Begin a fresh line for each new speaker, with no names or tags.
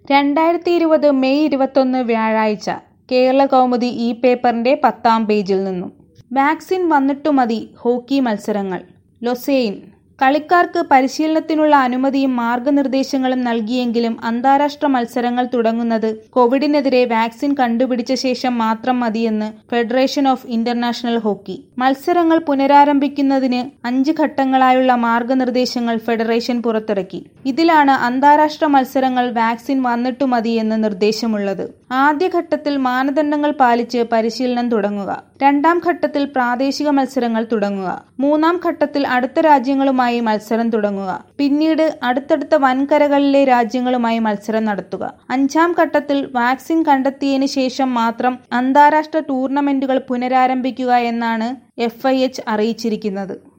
രണ്ടായിരത്തി ഇരുപത് മെയ് ഇരുപത്തൊന്ന് വ്യാഴാഴ്ച കേരള കൗമുദി ഈ പേപ്പറിന്റെ പത്താം പേജിൽ നിന്നും വാക്സിൻ വന്നിട്ടു മതി ഹോക്കി മത്സരങ്ങൾ ലൊസെയിൻ കളിക്കാർക്ക് പരിശീലനത്തിനുള്ള അനുമതിയും മാർഗനിർദ്ദേശങ്ങളും നൽകിയെങ്കിലും അന്താരാഷ്ട്ര മത്സരങ്ങൾ തുടങ്ങുന്നത് കോവിഡിനെതിരെ വാക്സിൻ കണ്ടുപിടിച്ച ശേഷം മാത്രം മതിയെന്ന് ഫെഡറേഷൻ ഓഫ് ഇന്റർനാഷണൽ ഹോക്കി മത്സരങ്ങൾ പുനരാരംഭിക്കുന്നതിന് അഞ്ച് ഘട്ടങ്ങളായുള്ള മാർഗനിർദ്ദേശങ്ങൾ ഫെഡറേഷൻ പുറത്തിറക്കി ഇതിലാണ് അന്താരാഷ്ട്ര മത്സരങ്ങൾ വാക്സിൻ വന്നിട്ടു മതി എന്ന് നിർദ്ദേശമുള്ളത് ആദ്യഘട്ടത്തിൽ മാനദണ്ഡങ്ങൾ പാലിച്ച് പരിശീലനം തുടങ്ങുക രണ്ടാം ഘട്ടത്തിൽ പ്രാദേശിക മത്സരങ്ങൾ തുടങ്ങുക മൂന്നാം ഘട്ടത്തിൽ അടുത്ത രാജ്യങ്ങളുമായി മത്സരം തുടങ്ങുക പിന്നീട് അടുത്തടുത്ത വൻകരകളിലെ രാജ്യങ്ങളുമായി മത്സരം നടത്തുക അഞ്ചാം ഘട്ടത്തിൽ വാക്സിൻ കണ്ടെത്തിയതിനു ശേഷം മാത്രം അന്താരാഷ്ട്ര ടൂർണമെന്റുകൾ പുനരാരംഭിക്കുക എന്നാണ് എഫ് അറിയിച്ചിരിക്കുന്നത്